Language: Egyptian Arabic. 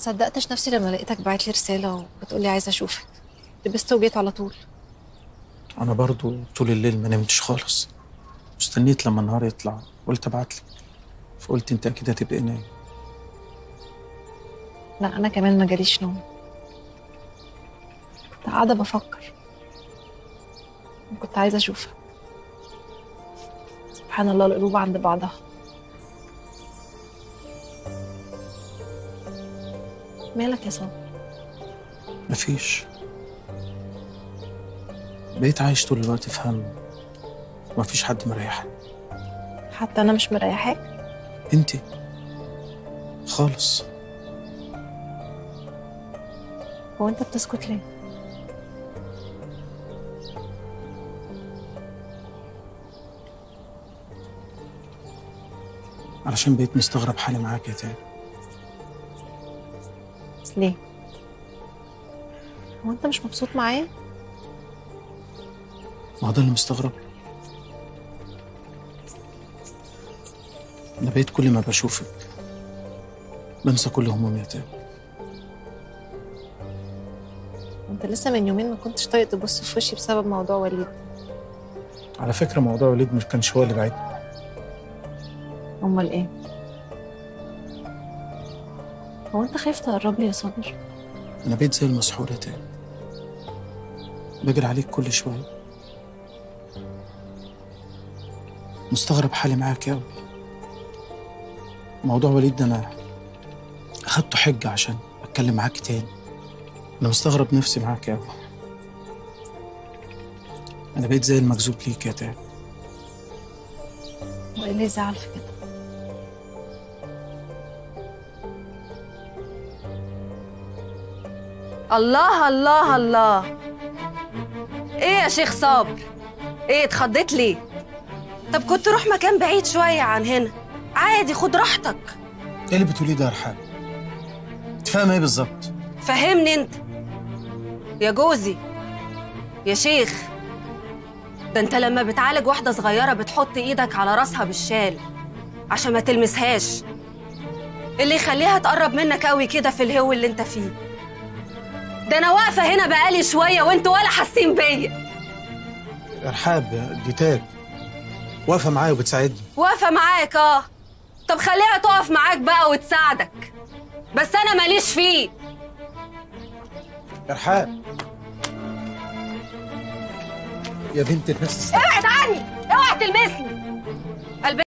صدقتش نفسي لما لقيتك بعت لي رساله وبتقولي عايزه اشوفك لبست وجيت على طول انا برضو طول الليل ما نمتش خالص واستنيت لما النهار يطلع قلت ابعت لك فقلت انت اكيد هتبقي نايم لا انا كمان ما جاليش نوم كنت قاعده بفكر وكنت عايزه اشوفك سبحان الله القلوب عند بعضها مالك يا صابر مفيش بقيت عايش طول الوقت في هم ومفيش حد مريحني حتى انا مش مريحاك انت خالص هو انت بتسكت ليه علشان بقيت مستغرب حالي معاك يا تاني ليه هو انت مش مبسوط معايا ما هو ده اللي مستغرب انا بقيت كل ما بشوفك بنسى كل همومي يا تاني انت لسه من يومين ما كنتش طايق تبص في وشي بسبب موضوع وليد على فكرة موضوع وليد مش كانش هو اللي بعدني امال ايه هو انت خايف تقرب لي يا صابر أنا بقيت زي المسحور يا تاني بجري عليك كل شوية مستغرب حالي معاك أوي موضوع وليد ده أنا أخدته حجة عشان أتكلم معاك تاني أنا مستغرب نفسي معاك أوي أنا بقيت زي المجذوب ليك يا تاني وايه اللي يزعل في كده الله الله الله ايه يا شيخ صابر ايه اتخضيت ليه طب كنت روح مكان بعيد شوية عن هنا عادي خد راحتك إيه اللي بتقوليه ده يا رحاب؟ أنت فاهم إيه بالظبط؟ فهمني انت يا جوزي يا شيخ ده انت لما بتعالج واحدة صغيرة بتحط ايدك على راسها بالشال عشان ما تلمسهاش اللي يخليها تقرب منك قوي كده في الهو اللي انت فيه ده انا واقفة هنا بقالي شوية وانتوا ولا حاسين بيا يا رحاب دي تاج واقفة معايا وبتساعدني واقفة معاك اه طب خليها تقف معاك بقى وتساعدك بس انا ماليش فيه يا رحاب يا بنت الناس ابعد عني اوعى تلمسني البنت